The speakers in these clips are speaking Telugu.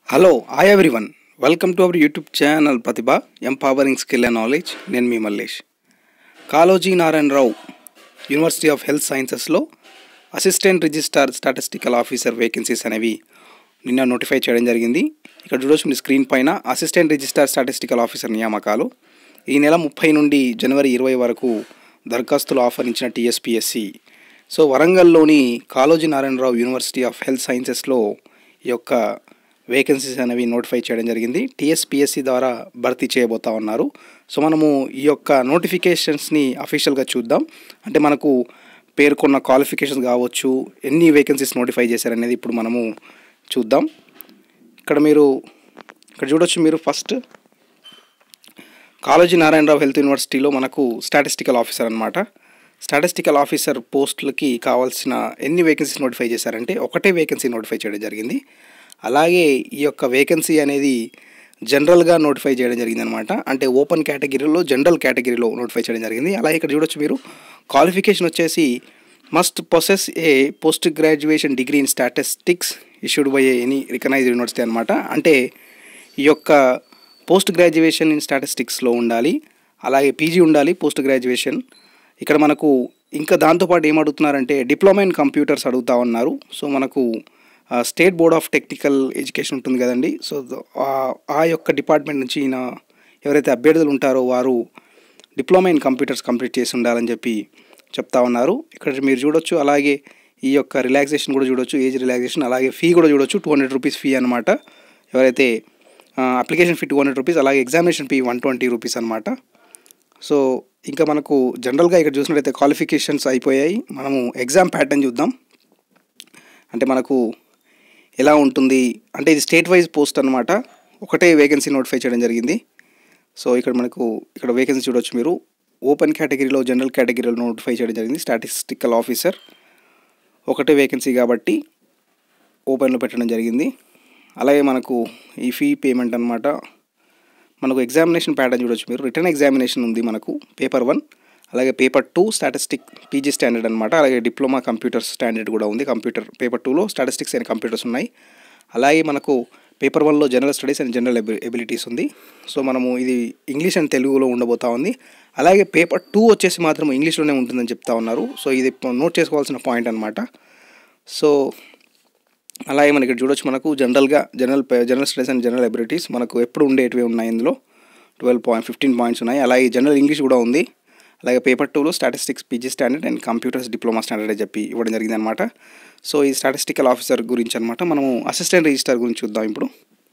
hello hi everyone welcome to our YouTube channel Pratibha empowering skill and knowledge నేను మీ Mallesh Kaloji Narayana Rao university of health సైన్సెస్లో assistant registrar statistical officer vacancies అనేవి నిన్న నోటిఫై చేయడం జరిగింది ఇక్కడ చూడొచ్చు మీ స్క్రీన్ పైన అసిస్టెంట్ రిజిస్టార్ స్టాటిస్టికల్ ఆఫీసర్ నియామకాలు ఈ నెల ముప్పై నుండి జనవరి ఇరవై వరకు దరఖాస్తులు ఆహ్వానించిన టీఎస్పిఎస్సి సో వరంగల్లోని Kaloji Narayana Rao university of health సైన్సెస్లో ఈ యొక్క వేకెన్సీస్ అనేవి నోటిఫై చేయడం జరిగింది టీఎస్పిఎస్సి ద్వారా భర్తీ చేయబోతా ఉన్నారు సో మనము ఈ యొక్క నోటిఫికేషన్స్ని అఫీషియల్గా చూద్దాం అంటే మనకు పేర్కొన్న క్వాలిఫికేషన్స్ కావచ్చు ఎన్ని వేకెన్సీస్ నోటిఫై చేశారనేది ఇప్పుడు మనము చూద్దాం ఇక్కడ మీరు ఇక్కడ చూడొచ్చు మీరు ఫస్ట్ కాళోజీ నారాయణరావు హెల్త్ యూనివర్సిటీలో మనకు స్టాటిస్టికల్ ఆఫీసర్ అనమాట స్టాటిస్టికల్ ఆఫీసర్ పోస్టులకి కావాల్సిన ఎన్ని వేకెన్సీస్ నోటిఫై చేశారంటే ఒకటే వేకెన్సీ నోటిఫై చేయడం జరిగింది అలాగే ఈ యొక్క వేకెన్సీ అనేది జనరల్గా నోటిఫై చేయడం జరిగింది అనమాట అంటే ఓపెన్ కేటగిరీలో జనరల్ కేటగిరీలో నోటిఫై చేయడం జరిగింది అలాగే ఇక్కడ చూడొచ్చు మీరు క్వాలిఫికేషన్ వచ్చేసి must possess a post graduation degree in statistics issued by any recognised university అనమాట అంటే ఈ యొక్క పోస్ట్ గ్రాడ్యుయేషన్ ఇన్ స్టాటిస్టిక్స్లో ఉండాలి అలాగే పీజీ ఉండాలి పోస్ట్ గ్రాడ్యుయేషన్ ఇక్కడ మనకు ఇంకా దాంతోపాటు ఏం అడుగుతున్నారంటే డిప్లొమా ఇన్ కంప్యూటర్స్ అడుగుతా ఉన్నారు సో మనకు state board of technical education ఉంటుంది కదండి సో ఆ- ఆ యొక్క డిపార్ట్మెంట్ నుంచి ఈయన ఎవరైతే అభ్యర్థులు ఉంటారో వారు డిప్లొమా ఇన్ కంప్యూటర్స్ కంప్లీట్ చేసి ఉండాలని చెప్పి చెప్తా ఉన్నారు ఇక్కడ మీరు చూడొచ్చు అలాగే ఈ యొక్క రిలాక్సేషన్ కూడా చూడొచ్చు ఏజ్ రిలాక్సేషన్ అలాగే ఫీ కూడా చూడొచ్చు టూ హండ్రెడ్ రూపీస్ ఫీ అనమాట ఎవరైతే application fee two hundred rupees అలాగే examination fee one twenty rupees అనమాట సో ఇంకా మనకు జనరల్గా ఇక్కడ చూసినట్లయితే క్వాలిఫికేషన్స్ అయిపోయాయి మనము ఎగ్జామ్ ప్యాటర్న్ చూద్దాం అంటే మనకు ఎలా ఉంటుంది అంటే ఇది స్టేట్ వైజ్ పోస్ట్ అనమాట ఒకటే వేకెన్సీ నోటిఫై చేయడం జరిగింది సో ఇక్కడ మనకు ఇక్కడ వేకెన్సీ చూడొచ్చు మీరు ఓపెన్ కేటగిరీలో జనరల్ కేటగిరీలో నోటిఫై చేయడం జరిగింది స్టాటిస్టికల్ ఆఫీసర్ ఒకటే వేకెన్సీ కాబట్టి ఓపెన్లో పెట్టడం జరిగింది అలాగే మనకు ఈ ఫీ పేమెంట్ అనమాట మనకు ఎగ్జామినేషన్ ప్యాటర్న్ చూడొచ్చు మీరు రిటర్న్ ఎగ్జామినేషన్ ఉంది మనకు పేపర్ వన్ అలాగే paper two statistic PG standard అనమాట అలాగే డిప్లొమా కంప్యూటర్ స్టాండర్డ్ కూడా ఉంది కంప్యూటర్ పేపర్ టూలో స్టాటిస్టిక్స్ అండ్ కంప్యూటర్స్ ఉన్నాయి అలాగే మనకు పేపర్ వన్లో general studies and general abilities ఉంది సో మనము ఇది ఇంగ్లీష్ అండ్ తెలుగులో ఉండబోతా ఉంది అలాగే పేపర్ టూ వచ్చేసి మాత్రం ఇంగ్లీష్లోనే ఉంటుందని చెప్తా ఉన్నారు సో ఇది నోట్ చేసుకోవాల్సిన పాయింట్ అనమాట సో అలాగే మనకి ఇక్కడ చూడొచ్చు మనకు జనరల్గా general general studies and general abilities మనకు ఎప్పుడు ఉండేటివి ఉన్నాయి ఇందులో ట్వెల్వ్ పాయింట్ ఫిఫ్టీన్ పాయింట్స్ ఉన్నాయి అలాగే జనరల్ ఇంగ్లీష్ కూడా ఉంది అలాగే పేపర్ టూలో statistics PG standard and computers diploma standard అని చెప్పి ఇవ్వడం జరిగింది అనమాట సో ఈ స్టాటిస్టికల్ ఆఫీసర్ గురించి అనమాట మనము అసిస్టెంట్ రిజిస్టర్ గురించి చూద్దాం ఇప్పుడు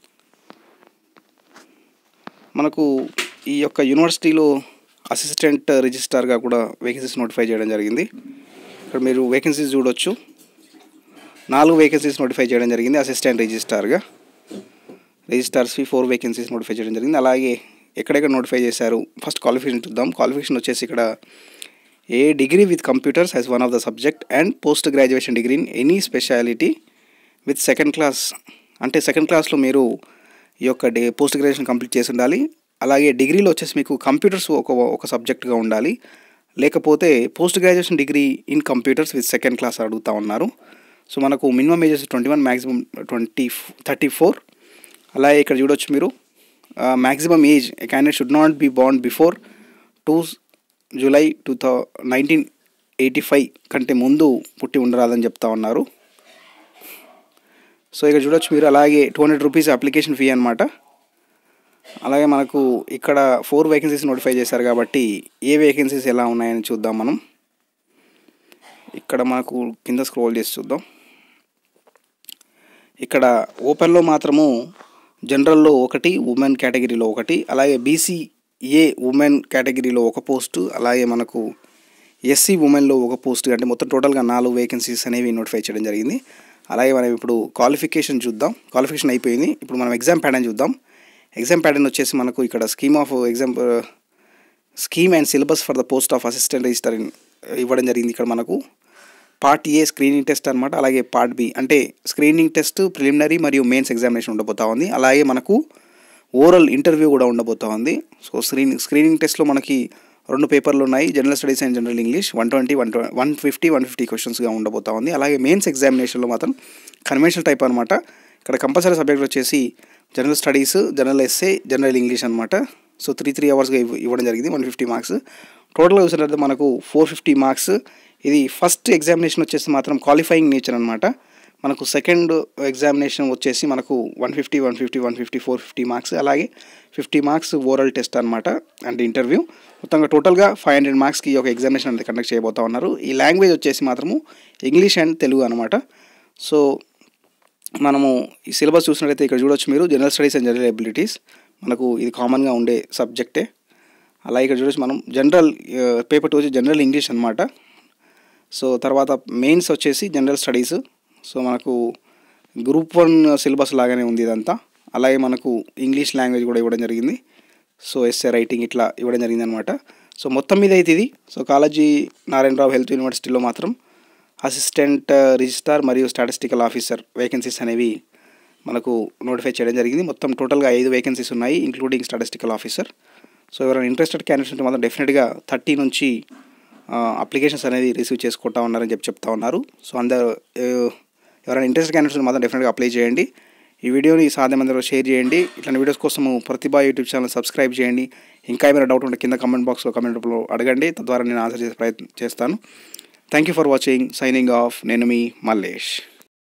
మనకు ఈ యొక్క యూనివర్సిటీలో అసిస్టెంట్ రిజిస్టార్గా కూడా వేకెన్సీస్ నోటిఫై చేయడం జరిగింది ఇక్కడ మీరు వేకెన్సీస్ చూడొచ్చు నాలుగు వేకెన్సీస్ నోటిఫై చేయడం జరిగింది అసిస్టెంట్ రిజిస్టార్గా registrars fee four vacancies notify చేయడం జరిగింది అలాగే ఎక్కడెక్కడ నోటిఫై చేశారు ఫస్ట్ క్వాలిఫికేషన్ చూద్దాం క్వాలిఫికేషన్ వచ్చేసి ఇక్కడ a degree with computers as one of the subject and post graduation degree in any speciality with second class అంటే సెకండ్ క్లాస్లో మీరు ఈ యొక్క డే పోస్ట్ గ్రాడ్యుయేషన్ కంప్లీట్ చేసి ఉండాలి అలాగే డిగ్రీలో వచ్చేసి మీకు కంప్యూటర్స్ ఒక ఒక సబ్జెక్ట్గా ఉండాలి లేకపోతే post graduation degree in computers with second class అడుగుతా ఉన్నారు సో మనకు minimum ages twenty one maximum twenty thirty four అలాగే ఇక్కడ చూడొచ్చు మీరు maximum age candidate should not be బాండ్ before two July two thou nineteen eighty five కంటే ముందు పుట్టి ఉండరాదని చెప్తా ఉన్నారు సో ఇక్కడ చూడొచ్చు మీరు అలాగే two hundred rupees application fee అనమాట అలాగే మనకు ఇక్కడ ఫోర్ వేకెన్సీస్ నోటిఫై చేశారు కాబట్టి ఏ వేకెన్సీస్ ఎలా ఉన్నాయని చూద్దాం మనం ఇక్కడ మనకు కింద స్క్రోల్ చేసి చూద్దాం ఇక్కడ ఓపెన్లో మాత్రము జనరల్లో ఒకటి ఉమెన్ కేటగిరీలో ఒకటి అలాగే బీసీఏ ఉమెన్ కేటగిరీలో ఒక పోస్టు అలాగే మనకు ఎస్సీ ఉమెన్లో ఒక పోస్ట్ అంటే మొత్తం టోటల్గా నాలుగు వేకెన్సీస్ అనేవి నోటిఫై చేయడం జరిగింది అలాగే మనం ఇప్పుడు క్వాలిఫికేషన్ చూద్దాం క్వాలిఫికేషన్ అయిపోయింది ఇప్పుడు మనం ఎగ్జామ్ ప్యాటర్న్ చూద్దాం ఎగ్జామ్ ప్యాటర్న్ వచ్చేసి మనకు ఇక్కడ scheme of exam scheme and syllabus for the post of assistant register ఇవ్వడం జరిగింది ఇక్కడ మనకు పార్ట్ ఏ స్క్రీనింగ్ టెస్ట్ అనమాట అలాగే పార్ట్ బి అంటే స్క్రీనింగ్ టెస్ట్ ప్రిలిమినరీ మరియు మెయిన్స్ ఎగ్జామినేషన్ ఉండబోతా ఉంది అలాగే మనకు ఓరల్ ఇంటర్వ్యూ కూడా ఉండబోతా ఉంది సో స్క్రీనింగ్ స్క్రీనింగ్ టెస్ట్లో మనకి రెండు పేపర్లు ఉన్నాయి general studies and general English one twenty one one fifty one fifty క్వశ్చన్స్గా ఉండబోతా ఉంది అలాగే మెయిన్స్ ఎగ్జామినేషన్లో మాత్రం కన్వెన్షనల్ టైప్ అనమాట ఇక్కడ కంపల్సరీ సబ్జెక్ట్ వచ్చేసి general studies general essay general English అనమాట సో త్రీ త్రీ అవర్స్గా ఇవ్వ ఇవ్వడం జరిగింది వన్ ఫిఫ్టీ మార్క్స్ టోటల్గా చూసినట్లయితే మనకు ఫోర్ ఫిఫ్టీ మార్క్స్ ఇది ఫస్ట్ ఎగ్జామినేషన్ వచ్చేసి మాత్రం క్వాలిఫైయింగ్ నేచర్ అనమాట మనకు సెకండ్ ఎగ్జామినేషన్ వచ్చేసి మనకు one fifty one fifty one fifty four fifty marks అలాగే ఫిఫ్టీ మార్క్స్ ఓరల్ టెస్ట్ అనమాట అంటే ఇంటర్వ్యూ మొత్తంగా టోటల్గా ఫైవ్ హండ్రెడ్ మార్క్స్కి ఈ ఒక ఎగ్జామినేషన్ అనేది కండక్ట్ చేయబోతా ఉన్నారు ఈ లాంగ్వేజ్ వచ్చేసి మాత్రము ఇంగ్లీష్ అండ్ తెలుగు అనమాట సో మనము ఈ సిలబస్ చూసినట్లయితే ఇక్కడ చూడొచ్చు మీరు general studies and general abilities మనకు ఇది కామన్గా ఉండే సబ్జెక్టే అలా ఇక్కడ చూడొచ్చు మనం జనరల్ పేపర్ టూ వచ్చి జనరల్ ఇంగ్లీష్ అనమాట సో తర్వాత మెయిన్స్ వచ్చేసి జనరల్ స్టడీస్ సో మనకు గ్రూప్ వన్ సిలబస్ లాగానే ఉంది ఇదంతా అలాగే మనకు ఇంగ్లీష్ లాంగ్వేజ్ కూడా ఇవ్వడం జరిగింది సో ఎస్ఏ రైటింగ్ ఇట్లా ఇవ్వడం జరిగింది అనమాట సో మొత్తం మీద అయితే ఇది సో కాలేజీ నారాయణరావు హెల్త్ యూనివర్సిటీలో మాత్రం అసిస్టెంట్ రిజిస్టార్ మరియు స్టాటిస్టికల్ ఆఫీసర్ వేకెన్సీస్ అనేవి మనకు నోటిఫై చేయడం జరిగింది మొత్తం టోటల్గా ఐదు వేకెన్సీస్ ఉన్నాయి ఇంక్లూడింగ్ స్టాటిస్టికల్ ఆఫీసర్ సో ఎవరైనా ఇంట్రెస్టెడ్ క్యాండిడేట్స్ ఉంటే మాత్రం డెఫినెట్గా థర్టీ నుంచి అప్లికేషన్స్ అనేది రిసీవ్ చేసుకుంటా ఉన్నారని చెప్పి చెప్తా ఉన్నారు సో అందరు ఎవరైనా ఇంట్రెస్ట్ క్యాండిడేట్స్ మాత్రం డెఫినెట్గా అప్లై చేయండి ఈ వీడియోని సాధ్యమైనంత వరకు షేర్ చేయండి ఇట్లాంటి వీడియోస్ కోసం ప్రతిభా యూట్యూబ్ ఛానల్ సబ్స్క్రైబ్ చేయండి ఇంకా ఏమైనా డౌట్ ఉంటే కింద కమెంట్ బాక్స్లో కమెంట్ రూపంలో అడగండి తద్వారా నేను ఆన్సర్ చేసే ప్రయత్నం చేస్తాను thank you for watching signing off నేను మీ మల్లేష్